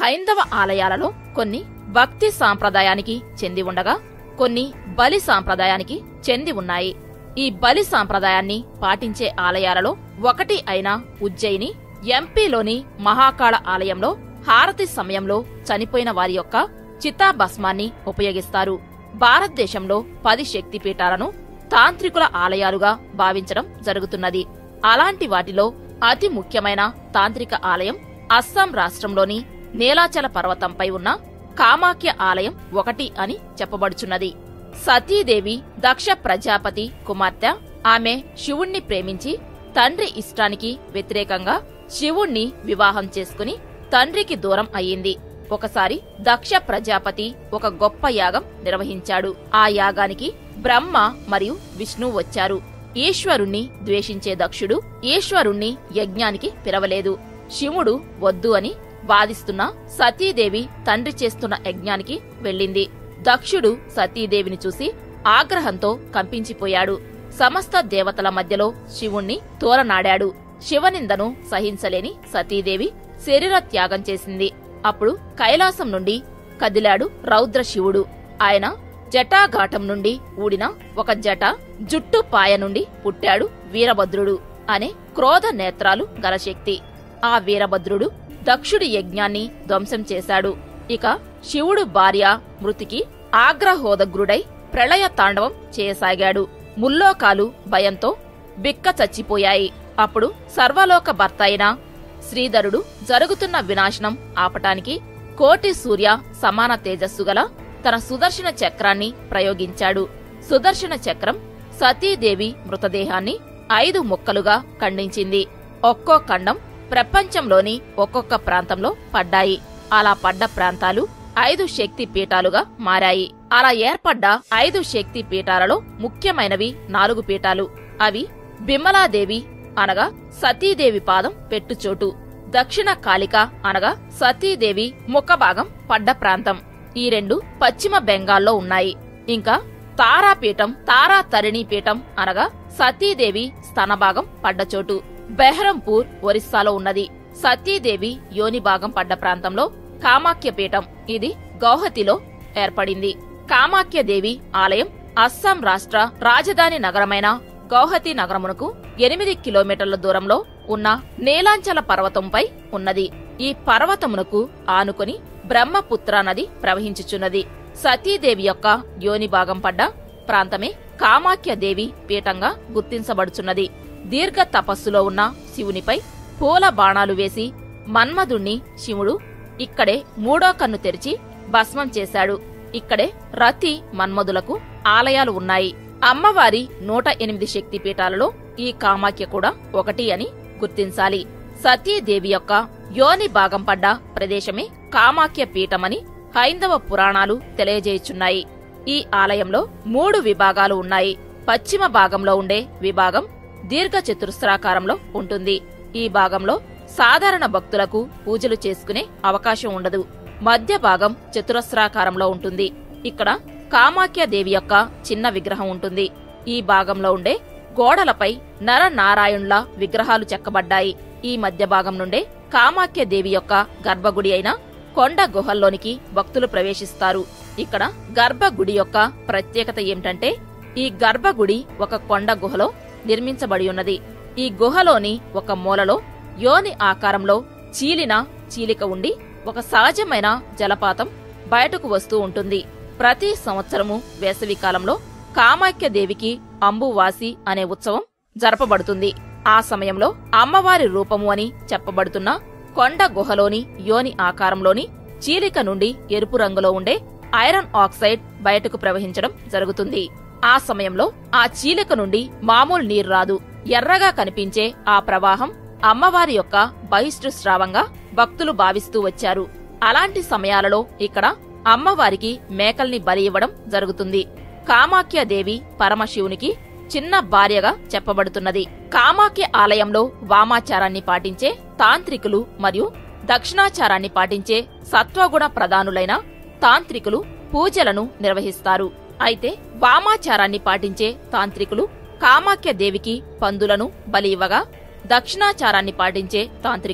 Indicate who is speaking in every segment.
Speaker 1: హైందవ ఆలయాలలో కొన్ని భక్తి సాంప్రదాయానికి చెంది ఉండగా కొన్ని బలి సాంప్రదాయానికి చెంది ఉన్నాయి ఈ బలి సాంప్రదాయాన్ని పాటించే ఆలయాలలో ఒకటి అయిన ఉజ్జయిని ఎంపీలోని మహాకాళ ఆలయంలో హారతి సమయంలో చనిపోయిన వారి యొక్క చితాభస్మాన్ని ఉపయోగిస్తారు భారతదేశంలో పది శక్తిపీఠాలను తాంత్రికుల ఆలయాలుగా భావించడం జరుగుతున్నది అలాంటి వాటిలో అతి ముఖ్యమైన తాంత్రిక ఆలయం అస్సాం రాష్ట్రంలోని నీలాచల పర్వతంపై ఉన్న కామాఖ్య ఆలయం ఒకటి అని చెప్పబడుచున్నది సతీదేవి దక్ష ప్రజాపతి కుమార్తె ఆమె శివుణ్ణి ప్రేమించి తండ్రి ఇష్టానికి వ్యతిరేకంగా శివుణ్ణి వివాహం చేసుకుని తండ్రికి దూరం అయ్యింది ఒకసారి దక్ష ప్రజాపతి ఒక గొప్ప యాగం నిర్వహించాడు ఆ యాగానికి బ్రహ్మ మరియు విష్ణు వచ్చారు ఈశ్వరుణ్ణి ద్వేషించే దక్షుడు ఈశ్వరుణ్ణి యజ్ఞానికి పిలవలేదు శివుడు వద్దు అని వాదిస్తున్న సతీదేవి తండ్రి చేస్తున్న యజ్ఞానికి వెళ్ళింది దక్షుడు సతీదేవిని చూసి ఆగ్రహంతో కంపించిపోయాడు సమస్త దేవతల మధ్యలో శివుణ్ణి తోలనాడాడు శివనిందను సహించలేని సతీదేవి శరీర త్యాగం చేసింది అప్పుడు కైలాసం నుండి కదిలాడు రౌద్ర శివుడు ఆయన జటాఘాటం నుండి ఊడిన ఒక జట జుట్టు పాయ నుండి పుట్టాడు వీరభద్రుడు అనే క్రోధ నేత్రాలు గల శక్తి ఆ వీరభద్రుడు దక్షుడి యజ్ఞాన్ని ధ్వంసం చేశాడు ఇక శివుడు భార్య మృతికి ఆగ్రహోదగ్రుడై ప్రళయ తాండవం చేయసాగాడు ముల్లోకాలు భయంతో బిక్క చచ్చిపోయాయి అప్పుడు సర్వలోక భర్త అయిన శ్రీధరుడు జరుగుతున్న వినాశనం ఆపటానికి కోటి సూర్య సమాన తేజస్సు గల తన సుదర్శన చక్రాన్ని ప్రయోగించాడు సుదర్శన చక్రం సతీదేవి మృతదేహాన్ని ఐదు ముక్కలుగా ఖండించింది ఒక్కో ఖండం ప్రపంచంలోని ఒక్కొక్క ప్రాంతంలో పడ్డాయి అలా పడ్డ ప్రాంతాలు ఐదు శక్తి పీఠాలుగా మారాయి అలా ఏర్పడ్డ ఐదు శక్తి పీఠాలలో ముఖ్యమైనవి నాలుగు పీఠాలు అవి బిమలాదేవి అనగా సతీదేవి పాదం పెట్టుచోటు దక్షిణ కాళిక అనగా సతీదేవి ముఖభాగం పడ్డ ప్రాంతం ఈ రెండు పశ్చిమ బెంగాల్లో ఉన్నాయి ఇంకా తారాపీఠం తారా తరిణీ పీఠం అనగా సతీదేవి స్తనభాగం పడ్డ చోటు బెహరంపూర్ ఒరిస్సాలో ఉన్నది సతీదేవి యోని భాగం పడ్డ ప్రాంతంలో కామాఖ్య పీఠం ఇది గౌహతిలో ఏర్పడింది కామాఖ్యదేవి ఆలయం అస్సాం రాష్ట్ర రాజధాని నగరమైన గౌహతి నగరమునకు ఎనిమిది కిలోమీటర్ల దూరంలో ఉన్న నీలాంచల పర్వతంపై ఉన్నది ఈ పర్వతమునకు ఆనుకొని బ్రహ్మపుత్ర నది ప్రవహించుచున్నది సతీదేవి యొక్క యోని భాగం పడ్డ ప్రాంతమే కామాఖ్యదేవి పీఠంగా గుర్తించబడుచున్నది దీర్ఘ తపస్సులో ఉన్న శివునిపై పూల బాణాలు వేసి మన్మధుణ్ణి శివుడు ఇక్కడే మూడో కన్ను తెరిచి భస్మం చేశాడు ఇక్కడే రతి మన్మధులకు ఆలయాలు ఉన్నాయి అమ్మవారి నూట ఎనిమిది శక్తి పీఠాలలో ఈ కామాఖ్య కూడా ఒకటి అని గుర్తించాలి సతీదేవి యొక్క యోని భాగం పడ్డ ప్రదేశమే కామాఖ్య పీఠమని హైందవ పురాణాలు తెలియజేయుచున్నాయి ఈ ఆలయంలో మూడు విభాగాలు ఉన్నాయి పశ్చిమ భాగంలో ఉండే విభాగం దీర్ఘ చతురస్రాకారంలో ఉంటుంది ఈ భాగంలో సాధారణ భక్తులకు పూజలు చేసుకునే అవకాశం ఉండదు మధ్య భాగం చతురస్రాకారంలో ఉంటుంది ఇక్కడ కామాఖ్యదేవి యొక్క చిన్న విగ్రహం ఉంటుంది ఈ భాగంలో ఉండే గోడలపై నర నారాయణుల విగ్రహాలు చెక్కబడ్డాయి ఈ మధ్య భాగం నుండే కామాఖ్యదేవి యొక్క గర్భగుడి అయిన కొండ గుహల్లోనికి భక్తులు ప్రవేశిస్తారు ఇక్కడ గర్భగుడి యొక్క ప్రత్యేకత ఏమిటంటే ఈ గర్భగుడి ఒక కొండ గుహలో నిర్మించబడి ఉన్నది ఈ గుహలోని ఒక మూలలో యోని ఆకారంలో చీలిన చీలిక ఉండి ఒక సహజమైన జలపాతం బయటకు వస్తూ ఉంటుంది ప్రతి సంవత్సరము వేసవి కాలంలో కామాఖ్యదేవికి అంబువాసి అనే ఉత్సవం జరపబడుతుంది ఆ సమయంలో అమ్మవారి రూపము అని చెప్పబడుతున్న కొండ గుహలోని యోని ఆకారంలోని చీలిక నుండి ఎరుపు రంగులో ఉండే ఐరన్ ఆక్సైడ్ బయటకు ప్రవహించడం జరుగుతుంది ఆ సమయంలో ఆ చీలిక నుండి మామూలు నీరు రాదు ఎర్రగా కనిపించే ఆ ప్రవాహం అమ్మవారి యొక్క బహిష్టు స్రావంగా భక్తులు భావిస్తూ వచ్చారు అలాంటి సమయాలలో ఇక్కడ అమ్మవారికి మేకల్ని బలి ఇవ్వడం జరుగుతుంది కామాఖ్యదేవి పరమశివునికి చిన్న భార్యగా చెప్పబడుతున్నది కామాఖ్య ఆలయంలో వామాచారాన్ని పాటించే తాంత్రికులు మరియు దక్షిణాచారాన్ని పాటించే సత్వగుణ ప్రధానులైన తాంత్రికులు పూజలను నిర్వహిస్తారు అయితే వామాచారాన్ని పాటించే తాంత్రికులు కామాఖ్య దేవికి పందులను బలి ఇవ్వగా దక్షిణాచారాన్ని పాటించే తాంత్రికులు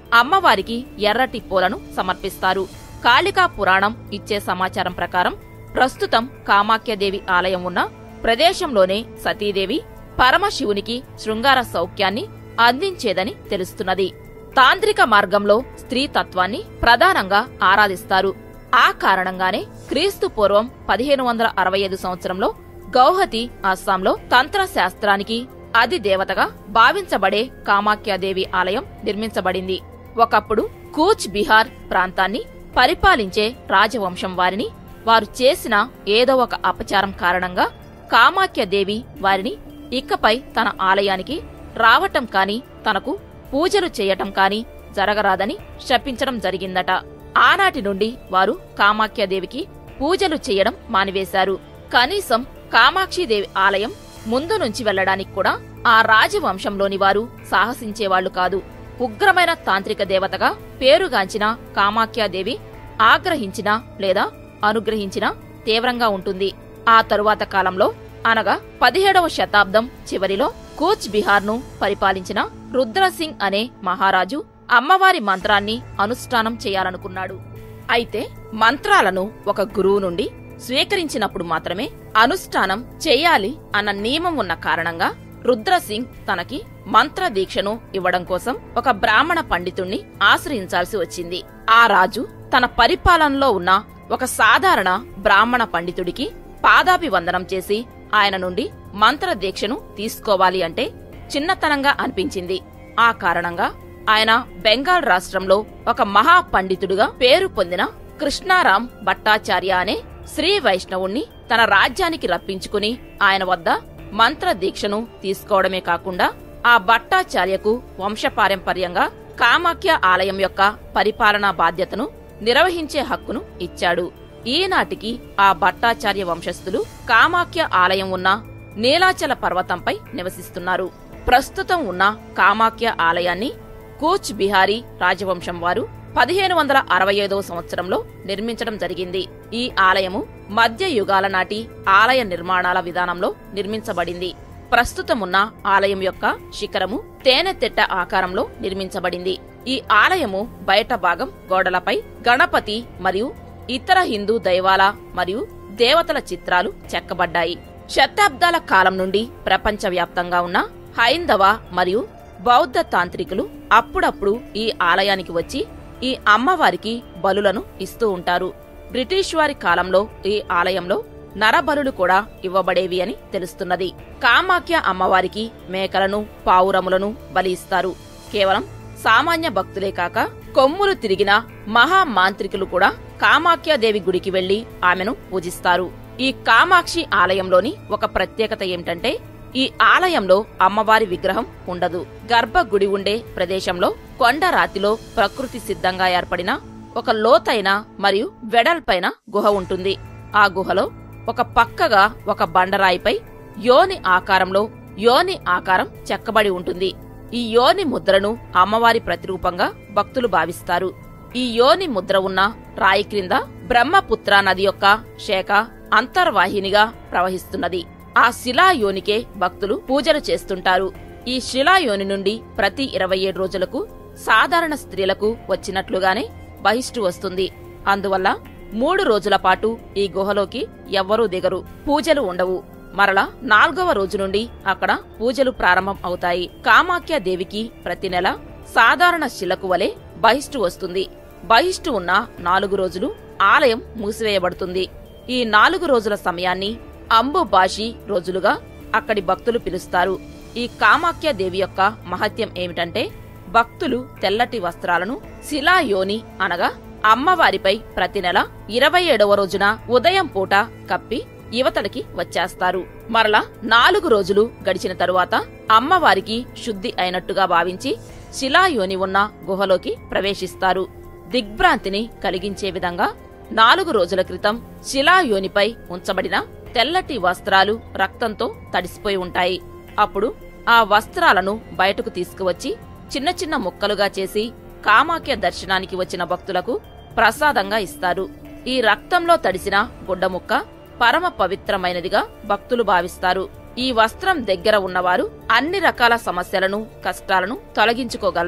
Speaker 1: అమ్మవారికి ఎర్రటి పూలను సమర్పిస్తారు కాళికా పురాణం ఇచ్చే సమాచారం ప్రకారం ప్రస్తుతం కామాఖ్యదేవి ఆలయం ఉన్న ప్రదేశంలోనే సతీదేవి పరమశివునికి శృంగార సౌఖ్యాన్ని అందించేదని తెలుస్తున్నది తాంత్రిక మార్గంలో స్త్రీ తత్వాన్ని ప్రధానంగా ఆరాధిస్తారు ఆ కారణంగానే క్రీస్తు పూర్వం పదిహేను వందల అరవై ఐదు సంవత్సరంలో గౌహతి అస్సాంలో తంత్ర శాస్త్రానికి అధి దేవతగా భావించబడే కామాఖ్యాదేవి ఆలయం నిర్మించబడింది ఒకప్పుడు కూచ్ బిహార్ ప్రాంతాన్ని పరిపాలించే రాజవంశం వారిని వారు చేసిన ఏదో ఒక అపచారం కారణంగా కామాఖ్యదేవి వారిని ఇకపై తన ఆలయానికి రావటం కాని తనకు పూజలు చేయటం కాని జరగరాదని శపించడం జరిగిందట ఆనాటి నుండి వారు కామాఖ్యదేవికి పూజలు చేయడం మానివేశారు కనీసం కామాక్షిదేవి ఆలయం ముందు నుంచి వెళ్లడానికి కూడా ఆ రాజవంశంలోని వారు సాహసించేవాళ్లు కాదు ఉగ్రమైన తాంత్రిక దేవతగా పేరుగాంచిన కామాఖ్యాదేవి ఆగ్రహించినా లేదా అనుగ్రహించినా తీవ్రంగా ఉంటుంది ఆ తరువాత కాలంలో అనగా పదిహేడవ శతాబ్దం చివరిలో కూచ్ బిహార్ను పరిపాలించిన రుద్రసింగ్ అనే మహారాజు అమ్మవారి మంత్రాన్ని అనుష్ఠానం చేయాలనుకున్నాడు అయితే మంత్రాలను ఒక గురువు నుండి స్వీకరించినప్పుడు మాత్రమే అనుష్ఠానం చేయాలి అన్న నియమం ఉన్న కారణంగా రుద్రసింగ్ తనకి మంత్ర దీక్షను ఇవ్వడం కోసం ఒక బ్రాహ్మణ పండితుణ్ణి ఆశ్రయించాల్సి వచ్చింది ఆ రాజు తన పరిపాలనలో ఉన్న ఒక సాధారణ బ్రాహ్మణ పండితుడికి పాదాభివందనం చేసి ఆయన నుండి మంత్ర దీక్షను తీసుకోవాలి అంటే చిన్నతనంగా అనిపించింది ఆ కారణంగా ఆయన బెంగాల్ రాష్ట్రంలో ఒక మహా పండితుడుగా పేరు పొందిన కృష్ణారాం భట్టాచార్య అనే శ్రీ వైష్ణవుణ్ణి తన రాజ్యానికి రప్పించుకుని ఆయన వద్ద మంత్ర దీక్షను తీసుకోవడమే కాకుండా ఆ భట్టాచార్యకు వంశపారంపర్యంగా కామాఖ్య ఆలయం యొక్క పరిపాలనా బాధ్యతను నిర్వహించే హక్కును ఇచ్చాడు ఈనాటికి ఆ భట్టాచార్య వంశస్థులు కామాఖ్య ఆలయం ఉన్న నీలాచల పర్వతంపై నివసిస్తున్నారు ప్రస్తుతం ఉన్న కామాఖ్య ఆలయాన్ని కూచ్ బిహారీ రాజవంశం వారు పదిహేను వందల అరవై ఐదవ సంవత్సరంలో నిర్మించడం జరిగింది ఈ ఆలయము మధ్య యుగాల నాటి ఆలయ నిర్మాణాల విధానంలో నిర్మించబడింది ప్రస్తుతమున్న ఆలయం యొక్క శిఖరము తేనెతెట్ట ఆకారంలో నిర్మించబడింది ఈ ఆలయము బయట భాగం గోడలపై గణపతి మరియు ఇతర హిందూ దైవాల మరియు దేవతల చిత్రాలు చెక్కబడ్డాయి శతాబ్దాల కాలం నుండి ప్రపంచవ్యాప్తంగా ఉన్న హైందవ మరియు బౌద్ధ తాంత్రికులు అప్పుడప్పుడు ఈ ఆలయానికి వచ్చి ఈ అమ్మవారికి బలులను ఇస్తూ ఉంటారు బ్రిటిష్ వారి కాలంలో ఈ ఆలయంలో నరబలులు కూడా ఇవ్వబడేవి అని తెలుస్తున్నది కామాఖ్య అమ్మవారికి మేకలను పావురములను బలి ఇస్తారు కేవలం సామాన్య భక్తులే కాక కొమ్ములు తిరిగిన మహా మాంత్రికులు కూడా కామాఖ్యాదేవి గుడికి వెళ్లి ఆమెను పూజిస్తారు ఈ కామాక్షి ఆలయంలోని ఒక ప్రత్యేకత ఏమిటంటే ఈ ఆలయంలో అమ్మవారి విగ్రహం ఉండదు గర్భగుడి ఉండే ప్రదేశంలో కొండరాతిలో ప్రకృతి సిద్ధంగా ఏర్పడిన ఒక లోతైన మరియు వెడల్పైన గుహ ఉంటుంది ఆ గుహలో ఒక పక్కగా ఒక బండరాయిపై యోని ఆకారంలో యోని ఆకారం చెక్కబడి ఉంటుంది ఈ యోని ముద్రను అమ్మవారి ప్రతిరూపంగా భక్తులు భావిస్తారు ఈ యోని ముద్ర ఉన్న రాయి క్రింద బ్రహ్మపుత్ర నది యొక్క శాఖ అంతర్వాహినిగా ప్రవహిస్తున్నది ఆ శిలాయోనికే భక్తులు పూజలు చేస్తుంటారు ఈ శిలాయోని నుండి ప్రతి ఇరవై ఏడు రోజులకు సాధారణ స్త్రీలకు వచ్చినట్లుగానే బహిష్టు వస్తుంది అందువల్ల మూడు రోజుల పాటు ఈ గుహలోకి ఎవ్వరూ దిగరు పూజలు ఉండవు మరలా నాల్గవ రోజు నుండి అక్కడ పూజలు ప్రారంభం అవుతాయి కామాఖ్య దేవికి ప్రతి నెల సాధారణ శిలకు వలె బహిష్టు వస్తుంది బహిష్టు ఉన్న నాలుగు రోజులు ఆలయం మూసివేయబడుతుంది ఈ నాలుగు రోజుల సమయాన్ని అంబుబాషి రోజులుగా అక్కడి భక్తులు పిలుస్తారు ఈ కామాఖ్య దేవి యొక్క మహత్యం ఏమిటంటే భక్తులు తెల్లటి వస్త్రాలను శిలాయోని అనగా అమ్మవారిపై ప్రతి నెల ఇరవై ఏడవ రోజున ఉదయం పూట కప్పి యువతడికి వచ్చేస్తారు మరలా నాలుగు రోజులు గడిచిన తరువాత అమ్మవారికి శుద్ధి అయినట్టుగా భావించి శిలాయోని ఉన్న గుహలోకి ప్రవేశిస్తారు దిగ్భ్రాంతిని కలిగించే విధంగా నాలుగు రోజుల క్రితం శిలాయోనిపై ఉంచబడిన తెల్లటి వస్త్రాలు రక్తంతో తడిసిపోయి ఉంటాయి అప్పుడు ఆ వస్త్రాలను బయటకు తీసుకువచ్చి చిన్న చిన్న ముక్కలుగా చేసి కామాఖ్య దర్శనానికి వచ్చిన భక్తులకు ప్రసాదంగా ఇస్తారు ఈ రక్తంలో తడిసిన గుడ్డ ముక్క పరమ పవిత్రమైనదిగా భక్తులు భావిస్తారు ఈ వస్త్రం దగ్గర ఉన్నవారు అన్ని రకాల సమస్యలను కష్టాలను తొలగించుకోగలరు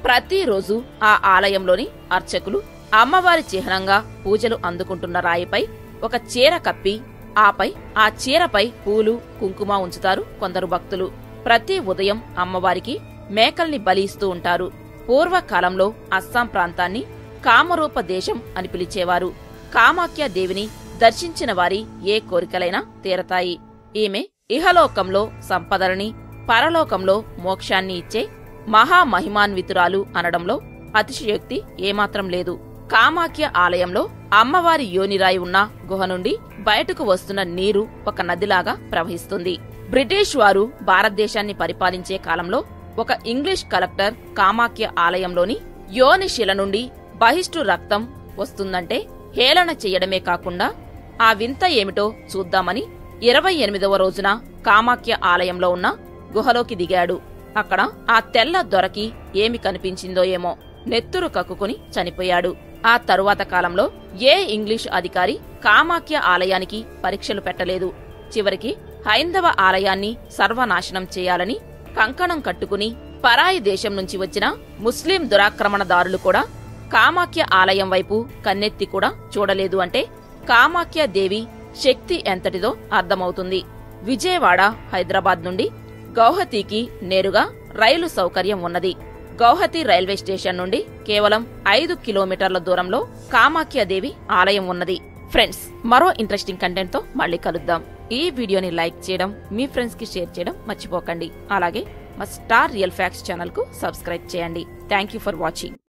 Speaker 1: ప్రతిరోజు ఆ ఆలయంలోని అర్చకులు అమ్మవారి చిహ్నంగా పూజలు అందుకుంటున్న రాయిపై ఒక చీర కప్పి ఆపై ఆ చీరపై పూలు కుంకుమ ఉంచుతారు కొందరు భక్తులు ప్రతి ఉదయం అమ్మవారికి మేకల్ని బలి ఇస్తూ ఉంటారు పూర్వకాలంలో అస్సాం ప్రాంతాన్ని కామరూప దేశం అని పిలిచేవారు కామాఖ్య దేవిని దర్శించిన వారి ఏ కోరికలైనా తీరతాయి ఈమె ఇహలోకంలో సంపదలని పరలోకంలో మోక్షాన్ని ఇచ్చే మహామహిమాన్వితురాలు అనడంలో అతిశయోక్తి ఏమాత్రం లేదు కామాఖ్య ఆలయంలో అమ్మవారి యోనిరాయి ఉన్న గుహ నుండి బయటకు వస్తున్న నీరు ఒక నదిలాగా ప్రవహిస్తుంది బ్రిటిష్ వారు భారతదేశాన్ని పరిపాలించే కాలంలో ఒక ఇంగ్లీష్ కలెక్టర్ కామాఖ్య ఆలయంలోని యోని శిల నుండి బహిష్టు రక్తం వస్తుందంటే హేళన చెయ్యడమే కాకుండా ఆ వింత ఏమిటో చూద్దామని ఇరవై ఎనిమిదవ రోజున కామాఖ్య ఆలయంలో ఉన్న గుహలోకి దిగాడు అక్కడ ఆ తెల్ల దొరకి ఏమి కనిపించిందో ఏమో నెత్తురు కక్కుకుని చనిపోయాడు ఆ తరువాత కాలంలో ఏ ఇంగ్లీష్ అధికారి కామాఖ్య ఆలయానికి పరీక్షలు పెట్టలేదు చివరికి హైందవ ఆలయాన్ని సర్వనాశనం చేయాలని కంకణం కట్టుకుని పరాయి దేశం నుంచి వచ్చిన ముస్లిం దురాక్రమణదారులు కూడా కామాఖ్య ఆలయం వైపు కన్నెత్తి కూడా చూడలేదు అంటే కామాఖ్య దేవి శక్తి ఎంతటిదో అర్థమవుతుంది విజయవాడ హైదరాబాద్ నుండి గౌహతికి నేరుగా రైలు సౌకర్యం ఉన్నది గౌహతి రైల్వే స్టేషన్ నుండి కేవలం ఐదు కిలోమీటర్ల దూరంలో కామాఖ్య దేవి ఆలయం ఉన్నది ఫ్రెండ్స్ మరో ఇంట్రెస్టింగ్ కంటెంట్ తో మళ్ళీ కలుద్దాం ఈ వీడియోని లైక్ చేయడం మీ ఫ్రెండ్స్ కి షేర్ చేయడం మర్చిపోకండి అలాగే మా స్టార్ రియల్ ఫ్యాక్ట్స్ ఛానల్ కు సబ్స్క్రైబ్ చేయండి థ్యాంక్ యూ ఫర్ వాచింగ్